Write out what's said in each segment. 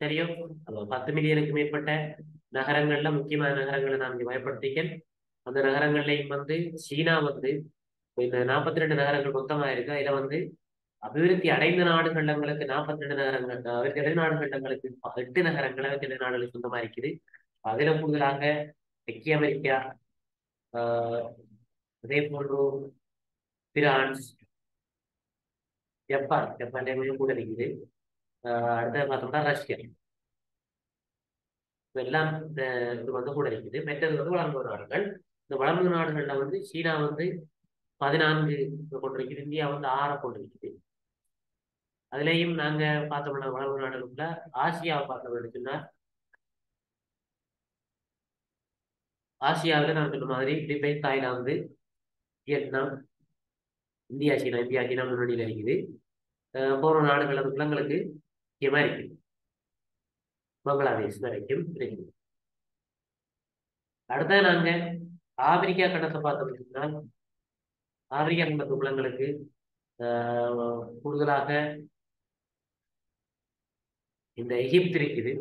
தெரியும் அப்ப பத்து மில்லியனுக்கு மேற்பட்ட நகரங்கள்ல முக்கியமான நகரங்களை நான் இங்க பயன்படுத்திக்கேன் அந்த நகரங்கள்லையும் வந்து சீனா வந்து இப்ப இந்த நாற்பத்தி ரெண்டு நகரங்கள் மொத்தமா இருக்கு அதுல வந்து அபிவிருத்தி அடைந்த நாடுகளுங்களுக்கு நாற்பத்தி ரெண்டு நகரங்கள் அபிவிருத்தி அடைந்த நாடுகளுங்களுக்கு எட்டு நகரங்கள் அபிவிருத்தி அடைந்த நாடுகளுக்கு சொந்தமா இருக்குது அதுல கூடுதலாக தெற்கே அமெரிக்கா ஆஹ் அதே போன்று பிரான்ஸ் ஜப்பான் ஜப்பான் கொஞ்சம் கூட இருக்குது ஆஹ் அடுத்தது பார்த்தோம்னா ரஷ்யா இதெல்லாம் இந்த இது வந்து கூட இருக்குது மற்றது வந்து வளர்ந்த நாடுகள் இந்த வளர்ந்த நாடுகள்ல வந்து சீனா வந்து பதினான்கு கொண்டிருக்குது இந்தியா வந்து ஆறை கொண்டிருக்குது அதுலேயும் நாங்க பார்த்தோம்னா வளர்ந்த நாடுகளுக்குள்ள ஆசியாவை பார்த்தோம்னு சொன்னா ஆசியாவில் நான் சொன்ன மாதிரி பிலிப்பைன்ஸ் தாய்லாந்து வியட்நாம் இந்தியா சீனா இந்தியா சீனா முன்னணியில் இருக்குது அஹ் போற நாடுகள் அந்த குளங்களுக்கு முக்கியமா இருக்குது பங்களாதேஷ் வரைக்கும் இருக்குது அடுத்த நாங்க ஆப்பிரிக்கா கண்டத்தை பார்த்தோம்னா ஆப்பிரிக்கா கண்டத்து குளங்களுக்கு ஆஹ் கூடுதலாக இந்த எகிப்து இருக்குது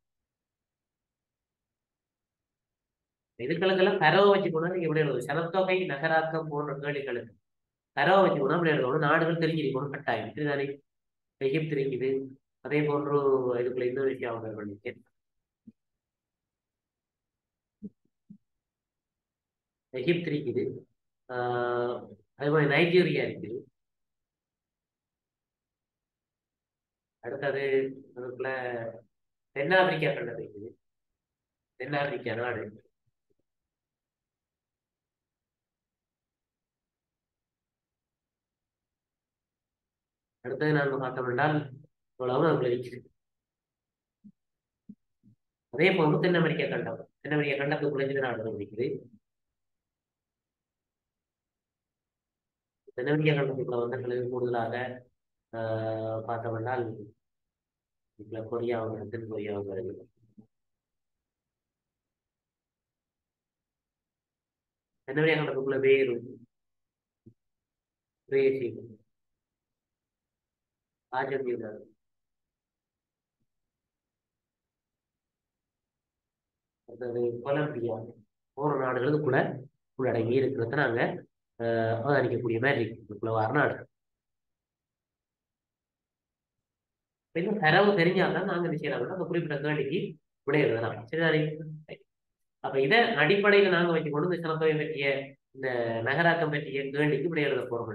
இதுகளுக்கெல்லாம் கரவை வச்சு போனா நீங்க எப்படி எழுதும் சனத்தொகை நகராக்கம் போன்ற கேள்விகளுக்கு கரவை வச்சு போனா அப்படி எழுதணும் நாடுகள் தெரிஞ்சிருக்கணும் கட்டாயம் இதுதானே எகிப்து இருக்குது அதே போன்று இதுக்குள்ள இந்தோனேஷியா அவங்க பண்ணிருக்கேன் எகிப்து இருக்குது ஆஹ் அதே மாதிரி நைஜீரியா இருக்குது அடுத்தது அதுக்குள்ள தென்னாப்பிரிக்கா கண்டது இருக்குது தென்னாப்பிரிக்கா நாடு அடுத்தது நாங்க பார்த்தோம் என்றால் இவ்வளவு அதுக்குள்ள இருக்குது அதே போன்று தென் அமெரிக்கா கண்டம் தென் அமெரிக்கா கண்டத்துக்குள்ள இந்த நாடுகள் இருக்குது தென் அமெரிக்கா கண்டத்துக்குள்ள வந்து எங்களுக்கு கூடுதலாக ஆஹ் பார்த்தோம் என்றால் இதுல கொரியா வந்து தென் கொரியா வருது தென் அமெரிக்கா கண்டத்துக்குள்ள வேறு பிரேசில் அர்ஜென்டினா அடுத்தது கொலம்பியா போன்ற நாடுகளுக்கு கூட உள்ளடங்கி இருக்கிறத நாங்க ஆஹ் அவதானிக்கக்கூடிய மாதிரி இருக்கு இதுக்குள்ள வர நாடு இன்னும் தரவு தெரிஞ்சால்தான் நாங்க என்ன செய்யலாம் அந்த குறிப்பிட்ட கேள்விக்கு விடை எழுதலாம் சரிதானே அப்ப இதை அடிப்படையில நாங்க வச்சுக்கொண்டு இந்த சனத்தொகை பற்றிய இந்த நகராக்கம் பற்றிய கேள்விக்கு விடை எழுத போறோம்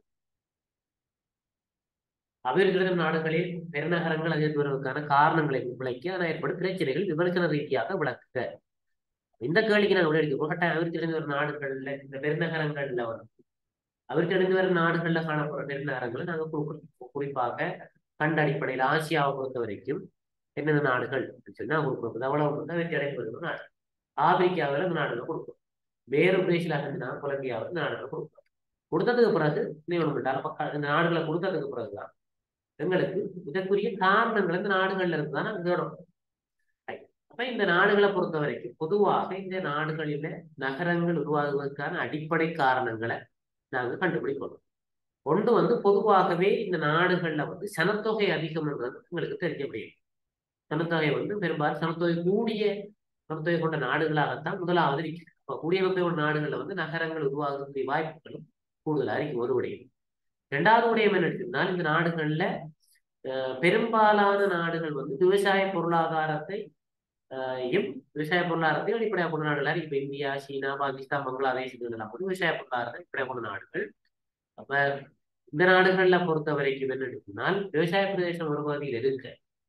அபிவிருத்தி நாடுகளில் பெருநகரங்கள் அதிகரித்து வருவதற்கான காரணங்களை விளக்கி அதனால் ஏற்படும் பிரச்சனைகள் விமர்சன ரீதியாக விளக்குக இந்த கேள்விக்கு நாங்கள் விட எடுக்கிறோம் கட்டாயம் அபிவிருத்தி அடைந்து வரும் நாடுகள்ல இந்த பெருநகரங்கள்ல வரும் அபிவிருத்தி அடைந்து வரும் நாடுகள்ல காணப்படுற பெருநகரங்களை நாங்கள் குறிப்பிட்டு குறிப்பாக கண்ட அடிப்படையில் ஆசியாவை பொறுத்த வரைக்கும் என்னென்ன நாடுகள் சொன்னா கொடுக்கணும் அவ்வளவு வந்து அபிவிருத்தி அடைந்து வரும் நாடு ஆப்பிரிக்காவில் இந்த நாடுகள் கொடுக்கும் வேறு பிரேசிலாக இருந்துன்னா கொலம்பியாவில் இந்த நாடுகள் கொடுக்கும் கொடுத்ததுக்கு பிறகு நிறுவனம் இந்த நாடுகளை கொடுத்ததுக்கு பிறகுதான் எங்களுக்கு இதற்குரிய காரணங்கள் இந்த நாடுகள்ல இருந்து தான் நாங்கள் தேடும் அப்ப இந்த நாடுகளை பொறுத்த வரைக்கும் பொதுவாக இந்த நாடுகளில நகரங்கள் உருவாகுவதற்கான அடிப்படை காரணங்களை நாங்க கண்டுபிடிக்கணும் ஒன்று வந்து பொதுவாகவே இந்த நாடுகள்ல வந்து சனத்தொகை அதிகம்ன்றது உங்களுக்கு தெரிஞ்ச முடியும் சனத்தொகை வந்து பெரும்பாலும் சனத்தொகை கூடிய சனத்தொகை கொண்ட நாடுகளாகத்தான் முதலாவது இருக்கு அப்ப கூடிய சனத்தொகை கொண்ட நாடுகள்ல வந்து நகரங்கள் உருவாகக்கூடிய வாய்ப்புகளும் கூடுதலா இருக்கு ஒரு விடயம் இரண்டாவது விடயம் என்ன எடுத்துக்கிட்டால் இந்த நாடுகள்ல பெரும்பாலான நாடுகள் வந்து விவசாய பொருளாதாரத்தை விவசாய பொருளாதாரத்தை அடிப்படையாக கொண்ட நாடுகள் இப்ப இந்தியா சீனா பாகிஸ்தான் பங்களாதேஷ் இதெல்லாம் வந்து விவசாய பொருளாதாரத்தை அடிப்படையாக கொண்ட நாடுகள் அப்ப இந்த நாடுகள்ல பொறுத்த வரைக்கும் என்ன எடுத்துனால் விவசாய பிரதேசம் ஒரு பகுதியில் இருக்க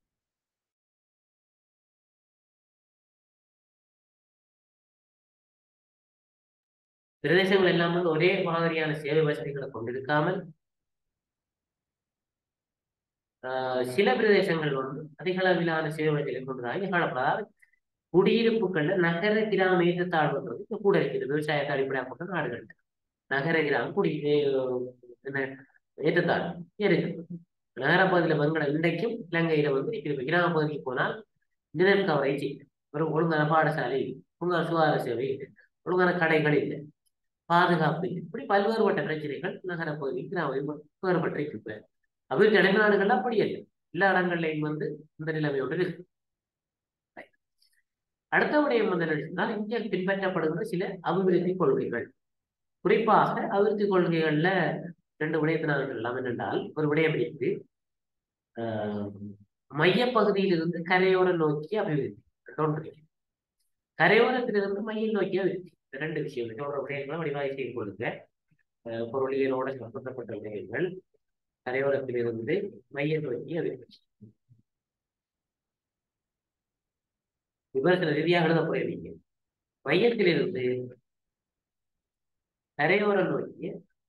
பிரதேசங்கள் எல்லாம் வந்து ஒரே மாதிரியான சேவை வசதிகளை கொண்டிருக்காமல் சில பிரதேசங்கள் வந்து அதிக அளவிலான சேவை வசதிகளை கொண்டதாக காணப்படாது குடியிருப்புகள்ல நகர கிராம ஏற்றத்தாழ்வுன்றது கூட இருக்குது விவசாயத்தை அடிப்படையாக கொண்ட நாடுகள் நகர கிராமம் குடி என்ன ஏற்றத்தாழ்வு இருக்கு நகரப்பகுதியில வங்கிற இன்றைக்கும் இலங்கையில வந்து இருக்கிற கிராம பகுதிக்கு போனால் நிலம் கவரேஜ் ஒரு ஒழுங்கான பாடசாலை ஒழுங்கான சுகாதார சேவை ஒழுங்கான கடைகள் இல்லை பாதுகாப்பு இப்படி பல்வேறுபட்ட பிரச்சனைகள் நகர பகுதி கிராம வேறுபட்டு இருக்கிற அபிவிருத்தி அடைந்த நாடுகள் அப்படி இல்லை எல்லா இடங்கள்லையும் வந்து இந்த நிலைமையோடு இருக்கு அடுத்த விடயம் வந்து என்ன இங்கே பின்பற்றப்படுகிற சில அபிவிருத்தி கொள்கைகள் குறிப்பாக அபிவிருத்தி கொள்கைகள்ல ரெண்டு விடயத்தை நாங்கள் சொல்லலாம் என்னென்றால் ஒரு விடயம் இருக்கு மையப்பகுதியிலிருந்து கரையோரம் நோக்கி அபிவிருத்தி ஒன்று கரையோரத்திலிருந்து மையம் நோக்கி அபிவிருத்தி ரெண்டு விஷயம் ஒரு விடயங்களை வடிவாக செய்து கொடுங்க பொருளியலோட சம்பந்தப்பட்ட விடயங்கள் கரையோரத்திலிருந்து மையம் நோக்கி அபிவிருத்தி விமர்சன ரீதியாக எழுத போயிருவீங்க மையத்திலிருந்து கரையோரம் நோக்கி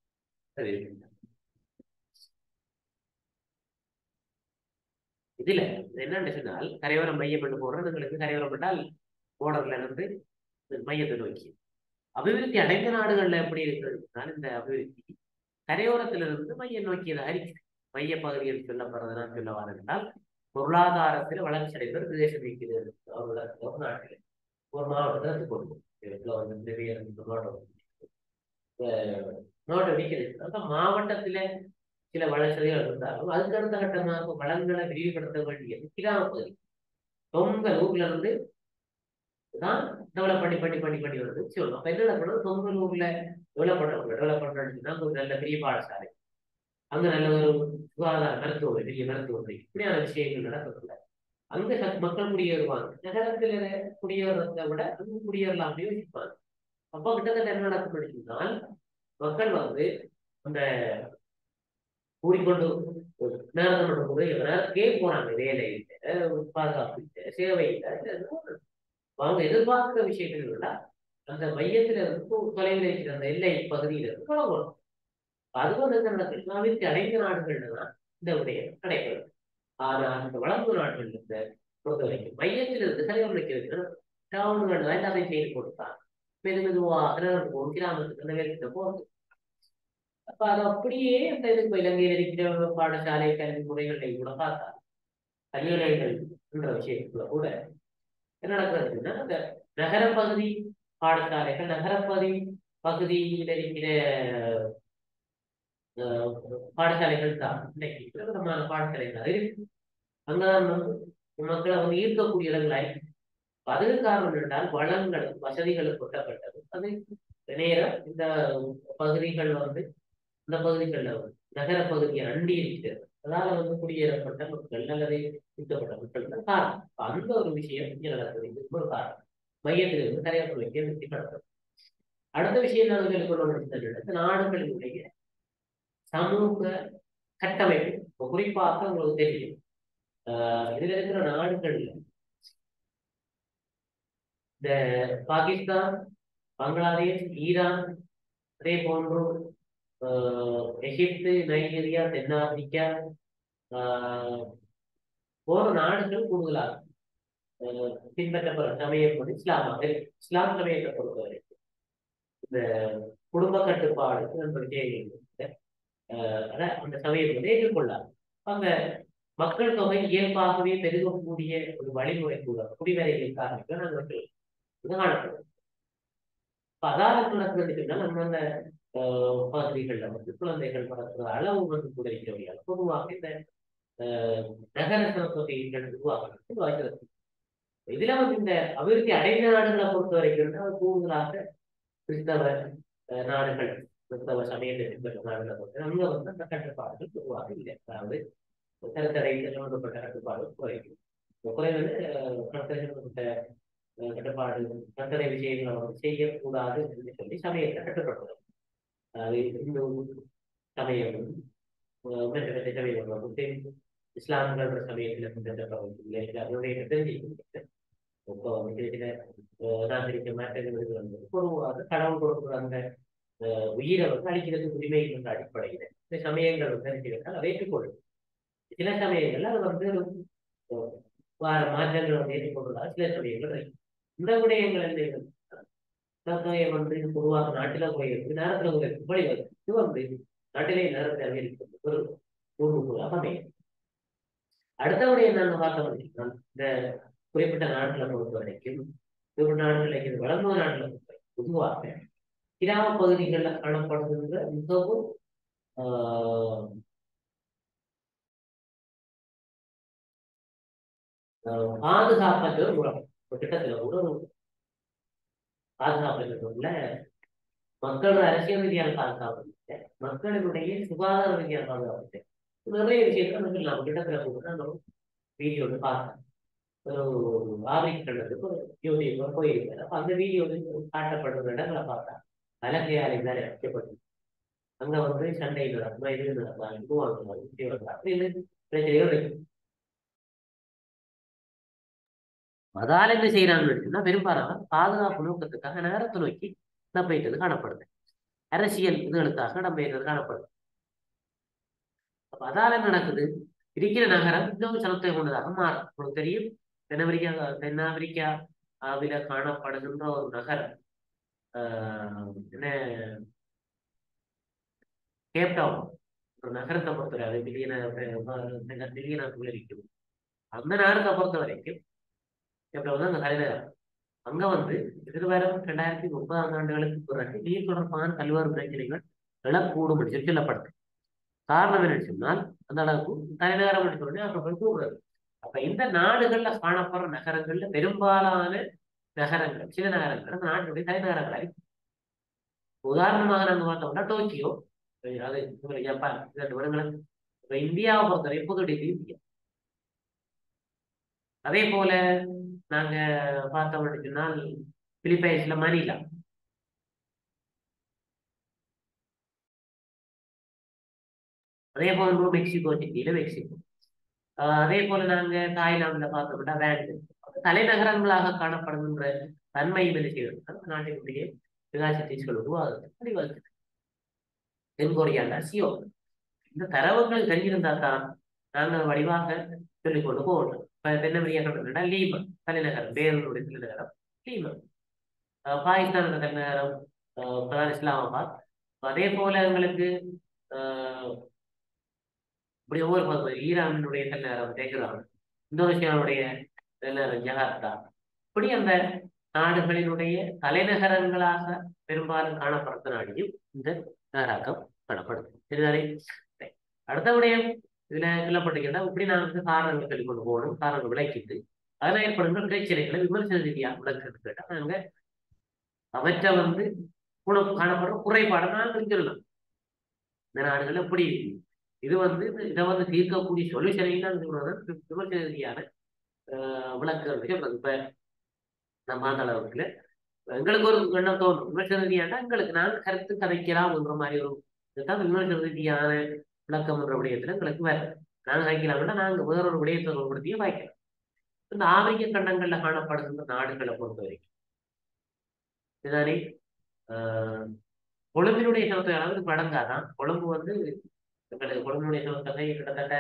இதுல என்னன்னு சொன்னால் கரையோரம் மையம் என்று போடுறது உங்களுக்கு கரையோரம் என்றால் போர்டர்ல இருந்து மையத்தை நோக்கி அபிவிருத்தி அடைந்த நாடுகள்ல எப்படி இருக்கிறதுனால இந்த அபிவிருத்தி கரையோரத்திலிருந்து மையம் நோக்கியதாக இருக்கு மைய பகுதியில் சொல்லப்படுறதுனா சொல்ல வரேன்னால் பொருளாதாரத்தில் வளர்ச்சி அடைந்த பிரதேசம் இருக்கிறது அவர்களோட ஒரு நாட்டில் ஒரு மாவட்டத்தை எடுத்துக்கொள்வோம் இதுல வந்து நிறைய மாவட்டம் மாவட்டம் இருக்கிறது அந்த மாவட்டத்துல சில வளர்ச்சிகள் இருந்தாலும் அதுக்கு அடுத்த கட்டமாக வளங்களை விரிவுபடுத்த வேண்டியது கிராம பகுதி சொந்த ஊர்ல இருந்து தான் டெவலப் பண்ணி பண்ணி பண்ணி பண்ணி வருது சொல்லணும் அப்ப என்ன பண்ணணும் சொந்த ஊர்ல டெவலப் பண்ண டெவலப் பண்றதுன்னா ஒரு நல்ல பெரிய பாடசாலை அங்க நல்ல ஒரு சுகாதார மருத்துவ பெரிய மருத்துவமனை இப்படியான விஷயங்கள் நடக்கக்கூடாது அங்க மக்கள் குடியேறுவாங்க நகரத்தில் குடியேறதை விட அங்க குடியேறலாம் அப்படின்னு யோசிப்பாங்க அப்போ கிட்டத்தட்ட என்ன நடக்கும் சொன்னால் மக்கள் வந்து அந்த கூடிக்கொண்டு நேரத்தோட முறையே போறாங்க வேலையில பாதுகாப்பு இல்லை சேவை இல்லை அவங்க எதிர்பார்க்கிற விஷயங்கள் விட அந்த மையத்துல இருந்து தொலைவில் இருக்கிற அந்த எல்லை பகுதியில இருந்து தொடங்கணும் அது வந்து நடக்குது அபிவிருத்தி அடைந்த நாடுகள்ல தான் இந்த விடயம் நடைபெறும் ஆனா அந்த வளர்ந்த நாடுகள் இருந்த பொறுத்த வரைக்கும் மையத்தில் இருந்து தலைவர்களுக்கு இருக்கிற டவுன்கள் தான் எல்லாத்தையும் செய்து கொடுத்தாங்க மெது மெதுவாக ஒரு கிராமத்துக்கு அந்த வேலைக்கு போகுது அப்ப அது அப்படியே அந்த இதுக்கு இலங்கையில் இருக்கிற பாடசாலை கல்வி முறைகளை கூட பார்த்தா கல்லூரிகள் என்ற விஷயத்துல கூட என்ன நடக்கிறதுன்னா அந்த நகர பகுதி பாடசாலைகள் நகரப்பகுதி பகுதியில் இருக்கிற பாடசாலைகள் தான் இன்னைக்கு பிரபலமான பாடசாலைகள் அது இருக்கு அங்கதான் வந்து மக்களை வந்து ஈர்க்கக்கூடிய இடங்களாய் அதுக்கு காரணம் என்றால் வளங்கள் வசதிகளுக்கு கொட்டப்பட்டது அது நேரம் இந்த பகுதிகள் வந்து இந்த பகுதிகளில் வந்து நகர பகுதியை அண்டி இருக்கிறது அதனால வந்து குடியேறப்பட்ட மக்கள் அல்லது ஈர்க்கப்பட்ட மக்கள் தான் காரணம் அந்த ஒரு விஷயம் இங்கே நடக்குது இது ஒரு காரணம் மையத்திலிருந்து கரையாற்ற வைக்க வெற்றி நடக்கும் அடுத்த விஷயம் நான் சொல்லிக்கொள்ள நாடுகளினுடைய சமூக கட்டமைப்பு இப்போ குறிப்பாக உங்களுக்கு தெரியும் இதுல இருக்கிற நாடுகள்ல இந்த பாகிஸ்தான் பங்களாதேஷ் ஈரான் அதே போன்று எகிப்து நைஜீரியா தென்னாப்பிரிக்கா போற நாடுகள் கூடுதலாக பின்பற்றப்படுற சமயம் இஸ்லாமாக இஸ்லாம் சமயத்தை பொறுத்தவரை இந்த குடும்ப கட்டுப்பாடு அந்த சமயம் வந்து ஏற்றுக்கொள்ளாது அங்க மக்கள் தொகை இயல்பாகவே பெருகக்கூடிய ஒரு வழிமுறை கூட குடிவரைகள் காரணமாக நாங்கள் இது காணப்படும் அதால நடக்கிறதுக்குன்னா நம்ம அந்த பகுதிகளில் வந்து குழந்தைகள் வளர்க்கிற அளவு வந்து குறைக்கிறவையால் பொதுவாக இந்த நகர சமத்தொகைகள் உருவாக்குறதுக்கு வாய்க்கிறது இதுல வந்து இந்த அபிவிருத்தி அடைந்த நாடுகளை பொறுத்த வரைக்கும் கூடுதலாக கிறிஸ்தவ நாடுகள் கிறிஸ்தவ சமயத்தை பின்பற்ற நாடுகளை பொறுத்த அங்க வந்து அந்த கட்டுப்பாடுகள் உருவாக இல்லை அதாவது கருத்தடை சம்பந்தப்பட்ட கட்டுப்பாடு குறைக்கும் குறைவது கருத்தடை கட்டுப்பாடு கட்டளை விஷயங்களை வந்து செய்யக்கூடாது என்று சொல்லி சமயத்தை கட்டுப்படுத்தும் அது இந்து சமயம் மற்ற சமயம் வந்து இஸ்லாம்ன்ற சமயத்தில் பின்பற்றப்படவில்லை அதனுடைய தெரிஞ்சுக்கிட்டு இப்போ வந்து சில நாகரிக மாற்றங்களுக்கு வந்து பொதுவாக கடவுள் கொடுக்குற அந்த உயிரை வந்து அழிக்கிறதுக்கு உரிமை என்ற அடிப்படையில் இந்த சமயங்கள் வந்து தெரிஞ்சுக்கிட்டால் அதை ஏற்றுக்கொள்ளும் சில சமயங்கள்ல அது வந்து மாற்றங்கள் வந்து ஏற்றுக்கொள்வதாக சில சமயங்கள் இருக்கு இந்த விடயங்கள் என்ன வந்து பொதுவாக நாட்டில குறையிருக்கு நேரத்துல குறையிருக்கு வழி வருது இது வந்து நாட்டிலே நேரத்தை அதிகரிக்கிறது ஒரு பூர்வமாக அமையும் அடுத்த விடயம் என்னன்னு பார்த்தோம் இந்த குறிப்பிட்ட நாட்டில பொறுத்த வரைக்கும் குறிப்பிட்ட நாடுகளில் இது வளர்ந்த நாட்டில் பொறுத்த பொதுவாக கிராம பகுதிகளில் காணப்படுகின்ற மிகவும் அஹ் பாதுகாப்பற்ற ஒரு உரம் ஒரு திட்டத்துல கூட ஒரு பாதுகாப்பற்ற உள்ள மக்களோட அரசியல் ரீதியான பாதுகாப்பு இல்லை. மக்களினுடைய சுகாதார ரீதியான பாதுகாப்பு இல்லை. நிறைய விஷயங்கள் வந்து நம்ம கிட்டத்துல கூட அந்த வீடியோ வந்து பார்த்தேன் ஒரு ஆப்பிரிக்க கண்டத்துக்கு ஒரு யூடியூப்ல போயிருக்காரு அப்ப அந்த வீடியோ காட்டப்படுற இடங்களை பார்த்தா அலங்கையாலை தான் வைக்கப்பட்டது அங்க வந்து சண்டை நடக்குமா இது நடக்குமா இது வாங்கலாம் இப்படி வாங்கலாம் அப்படின்னு பிரச்சனைகள் இருக்கு அதால என்ன செய்யறாங்கன்னு சொன்னா பெரும்பாலான பாதுகாப்பு நோக்கத்துக்காக நகரத்தை நோக்கி இடம்பெயர்ந்தது காணப்படுது அரசியல் இதுகளுக்காக இடம்பெயர்ந்தது காணப்படுது அப்ப அதால என்ன நடக்குது இருக்கிற நகரம் இன்னும் சனத்தை கொண்டதாக மாறும் உங்களுக்கு தெரியும் தென்னாப்பிரிக்கா தென்னாப்பிரிக்காவில காணப்படுகின்ற ஒரு நகரம் ஆஹ் என்ன கேப்டவுன் ஒரு நகரத்தை பொறுத்தவரை அது மில்லியன மில்லியனாக்குள்ள இருக்கும் அந்த நகரத்தை பொறுத்த வரைக்கும் கேப்டவுன் தான் அந்த தலைநகரம் அங்க வந்து எதிர்வரும் ரெண்டாயிரத்தி முப்பதாம் ஆண்டுகளுக்கு பிறகு நீர் தொடர்பான பல்வேறு பிரச்சனைகள் எழக்கூடும் என்று சொல்லி சொல்லப்படுது காரணம் என்னன்னு சொன்னால் அந்த அளவுக்கு தலைநகரம் என்று சொல்லி அப்புறம் கூடுறது அப்ப இந்த நாடுகள்ல காணப்படுற நகரங்கள்ல பெரும்பாலான நகரங்கள் சில நகரங்கள் அந்த நாட்டுடைய தலைநகரங்களாய் உதாரணமாக நாங்க பார்த்தோம்னா டோக்கியோ அது உங்களுக்கு ஜப்பான் இரண்டு வருடங்கள் இப்ப இந்தியாவை பொறுத்தவரை புதுடெல்லி இந்தியா அதே போல நாங்க பார்த்தோம் சொன்னால் பிலிப்பைன்ஸ்ல மணிலா அதே போல மெக்சிகோ சிட்டியில மெக்சிகோ ஆஹ் அதே போல நாங்க தாய்லாந்துல பார்த்தோம்னா வேண்டு தலைநகரங்களாக காணப்படுகின்ற தன்மை என்ன செய்வது அந்த நாட்டினுடைய விகாசத்தை உருவாகுது வழிவகுக்குது தென்கொரியால சியோ இந்த தரவுகள் தெரிஞ்சிருந்தா தான் நாங்கள் வடிவாக சொல்லிக் கொண்டு போகணும் இப்ப தென்னமரியா கண்டா லீமன் தலைநகரம் பேருடைய தலைநகரம் லீமன் ஆஹ் பாகிஸ்தானோட தலைநகரம் ஆஹ் பிரதான இஸ்லாமாபாத் அதே போல எங்களுக்கு ஆஹ் இப்படி ஒவ்வொரு பகுதி ஈரானுடைய தலைநகரம் தெஹ்ரான் இந்தோனேஷியாவுடைய தலைநகரம் ஜகார்த்தா இப்படி அந்த நாடுகளினுடைய தலைநகரங்களாக பெரும்பாலும் காணப்படுற நாடியும் இந்த நகராக்கம் காணப்படுது சரிதானே அடுத்த விடயம் இதுல சொல்லப்பட்டிருக்கிறதா இப்படி நான் வந்து காரணங்கள் சொல்லிக் கொண்டு போகணும் காரணங்கள் விளக்கிட்டு அதில் ஏற்படுகின்ற பிரச்சனைகளை விமர்சன ரீதியாக விளக்குறது கேட்டா நாங்க அவற்றை வந்து குண காணப்படுற குறைபாடை நாங்கள் சொல்லலாம் இந்த நாடுகள் எப்படி இருக்கு இது வந்து இதை வந்து தீர்க்கக்கூடிய சொல்யூஷனை தான் விமர்சன ரீதியான விளக்குகள் சொல்றது இப்ப நம்ம அந்த அளவுக்கு எங்களுக்கு ஒரு எண்ணம் தோணும் விமர்சன ரீதியாண்டா எங்களுக்கு நான் கருத்து கதைக்கலாம்ன்ற மாதிரி ஒரு இதுதான் விமர்சன ரீதியான விளக்கம் என்ற விடயத்துல எங்களுக்கு வேற நாங்க வைக்கலாம்னா நாங்க வேறொரு விடயத்தை ஒருபடுத்தியே வாய்க்கலாம் இந்த ஆப்பிரிக்க கண்டங்கள்ல காணப்படுகின்ற நாடுகளை பொறுத்த வரைக்கும் இதுதானே ஆஹ் கொழும்பினுடைய சனத்தொகை அளவுக்கு மடங்காதான் கொழும்பு வந்து எங்களுக்கு கொழும்பினுடைய சனத்தொகை கிட்டத்தட்ட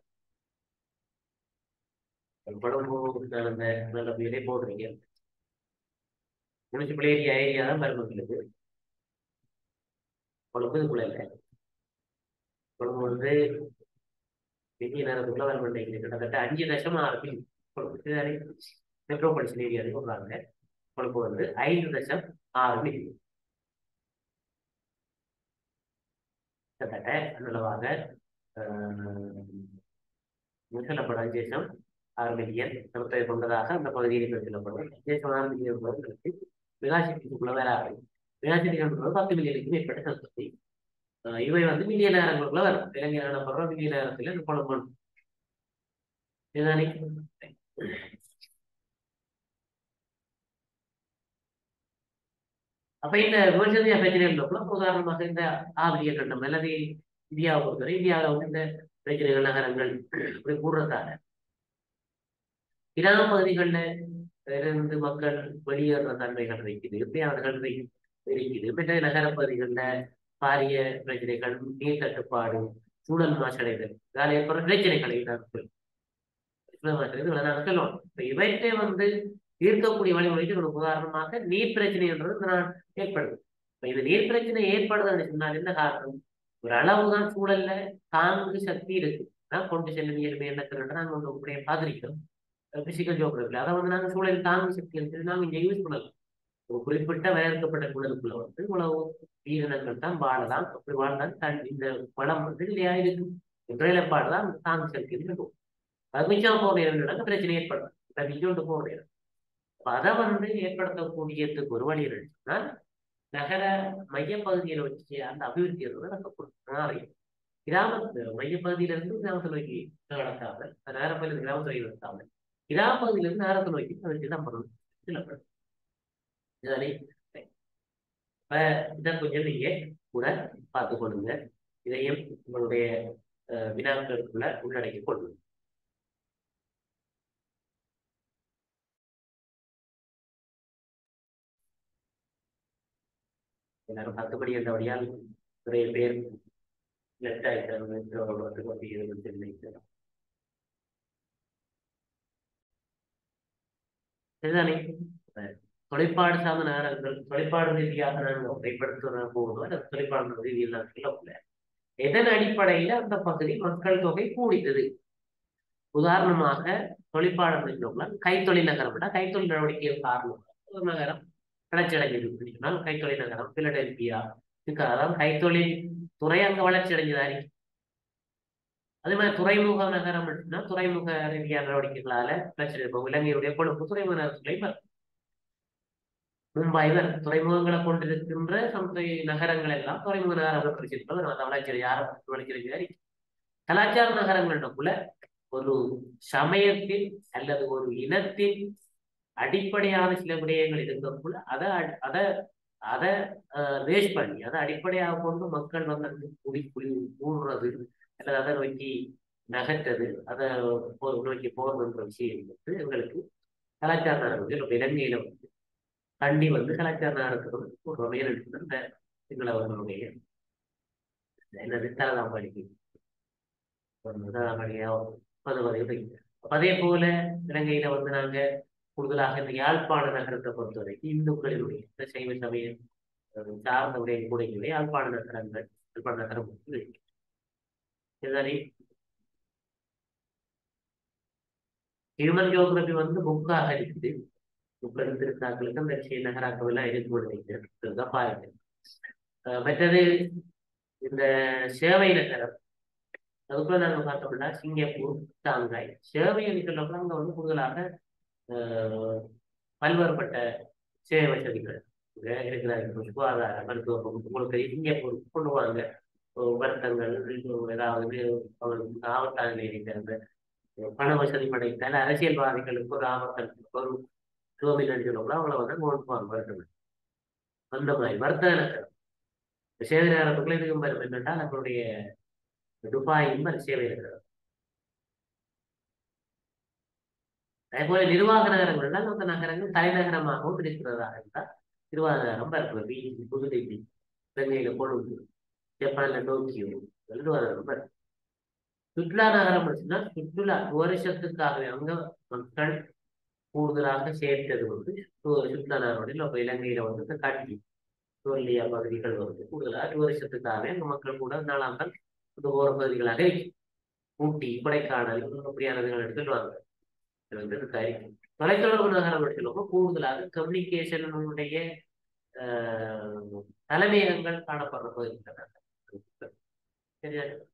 கொழும்பு நான் அந்த நல்ல பேரே போடுறீங்க முனிசிபல் ஏரியா ஏரியா தான் மருமக்களுக்கு கொழும்பு இதுக்குள்ள இல்லை கொழும்பு வந்து பெரிய நேரத்துக்குள்ள வர மாட்டேங்குது கிட்டத்தட்ட அஞ்சு லட்சம் ஆறு பில் கொழும்பு மெட்ரோபாலிட்டன் ஏரியா சொல்றாங்க கொழும்பு வந்து ஐந்து லட்சம் ஆறு மில்லியன் கிட்டத்தட்ட நல்லவாக சொல்லப்படும் அஞ்சு லட்சம் ஆறு மில்லியன் நிலத்தை கொண்டதாக அந்த பகுதியில் சொல்லப்படும் அஞ்சு லட்சம் ஆறு மில்லியன் ரூபாய்களுக்கு மெகாசிட்டிக்குள்ள வேற ஆகும் மெகாசிட்டி பத்து மில்லியனுக்கு மேற்பட்ட சந்தோஷி இவை வந்து மில்லியன் நேரங்களுக்குள்ள வரும் இலங்கை காணப்படுற மில்லியன் நேரத்துல இந்த குழம்பு இதுதானே அப்ப இந்த விமர்சனிய பிரச்சனைகள் உதாரணமாக இந்த ஆப்பிரிக்க கண்டம் அல்லது இந்தியாவை பொறுத்தவரை இந்தியாவில் வந்து இந்த பிரச்சனைகள் நகரங்கள் இப்படி கூடுறதால கிராம பகுதிகளில் இருந்து மக்கள் வெளியேற தன்மைகள் இருக்குது எப்படியானர்கள் இருக்குது மற்ற நகர பகுதிகளில் பாரிய பிரச்சனைகள் நீர் தட்டுப்பாடு சூழல் மாசடைதல் இதால் ஏற்படுற பிரச்சனைகளை நான் சொல்லுவோம் இப்ப இவற்றை வந்து தீர்க்கக்கூடிய வழிமுறைக்கு ஒரு உதாரணமாக நீர் பிரச்சனைன்றது நான் ஏற்படுது இப்ப இந்த நீர் பிரச்சனை ஏற்படுதுன்னு சொன்னால் என்ன காரணம் ஒரு அளவுதான் சூழல்ல தாங்கு சக்தி இருக்கு நான் கொண்டு செல்லும் இயல்பு என்ன நாங்க ஒன்று உங்களுடைய பார்த்திருக்கிறோம் பிசிக்கல் ஜோக்ரபில் அதை வந்து நாங்க சூழல் தாங்கு சக்தி இருக்கு நாங்க இங்க யூஸ் பண்ணலாம் ஒரு குறிப்பிட்ட வரையறுக்கப்பட்ட சூழலுக்குள்ள வந்து உழவு உயிரினங்கள் தான் வாழலாம் அப்படி வாழ்ந்தால் தன் இந்த வளம் வந்து இல்லையா இருக்கும் நிலைப்பாடு தான் தாங்கு சக்தி இருக்கும் அது மிச்சம் போக நேரம் பிரச்சனை ஏற்படும் இப்ப மிச்சோண்டு போக நேரம் அப்ப அதை வந்து ஏற்படுத்தக்கூடியதுக்கு ஒரு வழி இருந்துச்சுன்னா நகர மையப்பகுதியில வச்சு அந்த அபிவிருத்தி வந்து நம்ம மாறி கிராமத்து மையப்பகுதியில இருந்து கிராமத்தை நோக்கி நடக்காம நகரப்பகுதியில் கிராமத்தை நோக்கி நடக்காம கிராமப்பகுதியில இருந்து நகரத்தை நோக்கி வச்சு தான் பண்ணணும் சிலப்படும் இதுதானே இப்ப இதை கொஞ்சம் நீங்க கூட பார்த்து கொள்ளுங்க இதையும் உங்களுடைய அஹ், வினாக்களுக்குள்ள உள்ளடக்கி கொள்ளுங்க எல்லாரும் பத்துபடி என்ற வழியால் நிறைய பேர் லெஃப்ட் ஆயிட்டாங்க சரிதானே அஹ், தொலைப்பாடு சார்ந்த நகரங்கள் தொலைப்பாடு ரீதியாக நாங்கள் வகைப்படுத்துவதா போகணும் அந்த தொலைப்பாடு ரீதியில் நான் சொல்லல எதன் அடிப்படையில அந்த பகுதி மக்கள் தொகை கூடித்தது உதாரணமாக தொழிற்பாடம் என்றோம்னால் கைத்தொழில் நகரம் விட கைத்தொழில் நடவடிக்கை காரணமாக ஒரு நகரம் வளர்ச்சி அடைஞ்சது அப்படின்னு சொன்னால் கைத்தொழில் நகரம் பிலடெல்பியா இதுக்கு அதாவது கைத்தொழில் துறை அங்க வளர்ச்சி அடைஞ்சதாரி அதே மாதிரி துறைமுக நகரம் அப்படின்னா துறைமுக ரீதியான நடவடிக்கைகளால பிரச்சனை இருக்கும் இலங்கையுடைய கொழும்பு துறைமுக நகரத்துலையும் வரும் மும்பை வரும் துறைமுகங்களை கொண்டிருக்கின்ற சமுதாய நகரங்கள் எல்லாம் துறைமுக நகரங்கள் பிரச்சனை அந்த வளர்ச்சி யாரும் வளர்ச்சி அடைஞ்சதாரி கலாச்சார நகரங்கள்னக்குள்ள ஒரு சமயத்தின் அல்லது ஒரு இனத்தின் அடிப்படையான சில விடயங்கள் இருக்கக்குள்ள அதை அ- அதை அதை வேஸ்ட் பண்ணி அதை அடிப்படையாக கொண்டு மக்கள் வந்து அங்கு குடி குடி கூடுறது அல்லது அதை நோக்கி நகர்த்தது அதை போ- நோக்கி போறதுன்ற விஷயம் வந்து எங்களுக்கு கலாச்சார நாடகம் இப்ப இலங்கையில வந்து கண்டி வந்து கலாச்சார நாடகத்துக்கு ஒரு வகையில் எடுத்து அந்த சிங்களவர்களுடைய என்னது தலதாம்படிக்கு தலதாம்படியா பதவதை அப்ப அதே போல இலங்கையில வந்து நாங்க கூடுதலாக இந்த யாழ்ப்பாண நகரத்தை பொறுத்த வரைக்கும் இந்துக்களினுடைய இந்த சைவ சமயம் அஹ், சார்ந்த உடைய கூடைகளை யாழ்ப்பாண நகரங்கள் யாழ்ப்பாண நகரம் வந்து இருக்கு. இதுதானே ஹியூமன் ஜியோகிரபி வந்து புக்காக இருக்குது புக் எடுத்திருக்காங்களுக்கு அந்த செய் நகராக்கம் எல்லாம் இருக்கு நினைக்கிறேன் பாருங்க அஹ், மற்றது இந்த சேவை நகரம் அதுக்குள்ள நாங்க பார்த்தோம்னா சிங்கப்பூர் ஷாங்காய் சேவை சொல்லப்போ அங்க வந்து கூடுதலாக அஹ், பல்வேறுபட்ட சேவை வசதிகள் இங்க இருக்கிற சுகாதார மருத்துவம் உங்களுக்கு சிங்கப்பூர் கொண்டு வாங்க ஒரு வருத்தங்கள் ஏதாவது அவர்களுக்கு ஆபத்தான நிலையில் சேர்ந்த பண வசதி படைத்த அல்ல அரசியல்வாதிகளுக்கு ஒரு ஆபத்தல் ஒரு சோமில் சொல்லப்போ அவங்கள வந்து கொண்டு வாங்க வருத்தங்கள் அந்த மாதிரி வர்த்தக நகரம் சேவை நேரத்துக்குள்ள இதுவும் வரும் என்னென்றால் நம்மளுடைய துபாயும் அது சேவை இருக்கிறது அதே போல நிர்வாக நகரங்கள்லாம் அந்த நகரங்கள் தலைநகரமாகவும் இருக்கிறதா இருந்தால் நிர்வாக நகரம் இருக்கிறது பீஜி புதுடெல்லி இலங்கையில கொழும்பு ஜப்பான்ல டோக்கியோ நிர்வாக நகரம் இருக்கு. சுற்றுலா நகரம் அப்படின்னா சுற்றுலா வருஷத்துக்காகவே அங்க மக்கள் கூடுதலாக சேர்த்தது வந்து டு- சுற்றுலா நகரம் இப்போ இலங்கையில வந்து இந்த கண்டி தோல்லியா பகுதிகள் வந்து கூடுதலாக டூரிசத்துக்காகவே அங்க மக்கள் கூட நாலாம் நாள் இந்த ஓர பகுதிகளாக இருக்கு ஊட்டி கொடைக்கானல் அப்படியானதுகள் எடுத்துட்டு இது வந்து இருக்காரு தொலைத்தொடர்பு நகரம் எடுத்துக்கோ கூடுதலாக கம்யூனிகேஷனுடைய தலைமையகங்கள் காணப்படுற பகுதிகள் சரியா